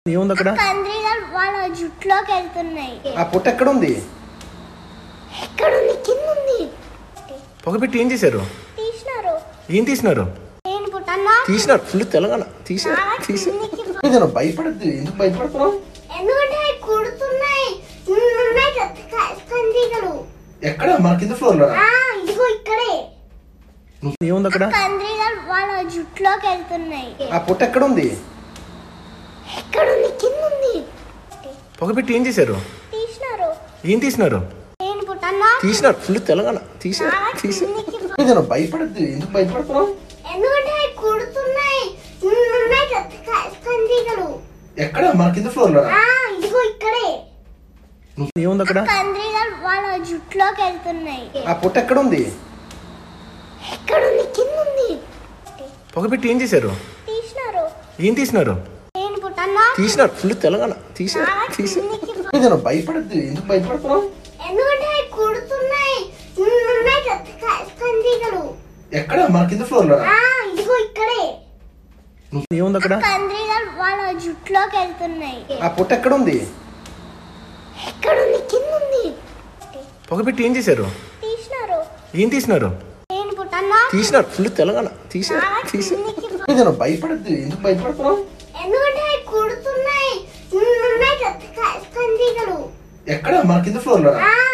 ఏముంది అక్కడ కంద్రీగలు వాళ్ళ జుట్టులోకి వెళ్తున్నాయి ఆ పొట్ట ఎక్కడ ఉంది ఎక్కడ ఉంది కింద ఉంది పొగ పెట్టి ఏం చేశారు తీసినారు ఏం తీసినారు నేను పుట్టన్నా తీసినారు ఫుల్ తెలంగాణ తీసారు తీసారు నేను భయపడద్దు ఎందుకు భయపడుతున్నావు ఎందుకంటే అవి కుడుతున్నాయి ఇన్ని ఉన్నాయి కదా క- కంద్రీగలు ఎక్కడ మన కింద ఫ్లోర్ లో ఆ ఇదిగో ఇక్కడే ఏముంది అక్కడ కంద్రీగలు వాళ్ళ జుట్టులోకి వెళ్తున్నాయి ఆ పొట్ట ఎక్కడ ఉంది ఎక్కడ ఉంది కింద ఉంది పొగ పెట్టి ఏం చేశారు తీసినారు ఏం తీసినారు నేను పుట్టన్నా తీసినారు ఫుల్ తెలంగాణ తీసారు తీసారు నేను భయపడద్దు ఎందుకు భయపడుతున్నావు ఎందుకంటే అవి కుడుతున్నాయి ఇన్ని ఉన్నాయి కదా క- కంద్రీగలు ఎక్కడ మన కింద ఫ్లోర్ లో ఆ ఇదిగో ఇక్కడే ఏముంది అక్కడ కంద్రీగలు వాళ్ళ జుట్టులోకి వెళ్తున్నాయి ఆ పొట్ట ఎక్కడ ఉంది ఎక్కడ ఉంది కింద ఉంది పొగ పెట్టి ఏం చేశారు తీసినారు ఏం తీసినారు నేను పుట్టన్నా తీసినారు ఫుల్ తెలంగాణ తీసారు తీసారు నేను భయపడద్దు ఎందుకు భయపడుతున్నావు ఎందుకంటే అవి కుడుతున్నాయి ఇన్ని ఉన్నాయి కదా క- కంద్రీగలు ఎక్కడ మన కింద ఫ్లోర్ లో ఆ ఇదిగో ఇక్కడే ఏముంది అక్కడ కంద్రీగలు వాళ్ళ జుట్టులోకి వెళ్తున్నాయి ఆ పొట్ట ఎక్కడ ఉంది ఎక్కడ ఉంది కింద ఉంది పొగ పెట్టి ఏం చేశారు తీసినారు ఏం తీసినారు నేను పుట్టన్నా తీసినారు ఫుల్ తెలంగాణ తీసారు తీసారు నేను భయపడద్దు ఎందుకు భయపడుతున్నావు ఎందుకంటే అవి కుడుతున్నాయి ఇన్ని ఉన్నాయి కదా క- కంద్రీగలు ఎక్కడ మన కింద ఫ్లోర్ లో ఆ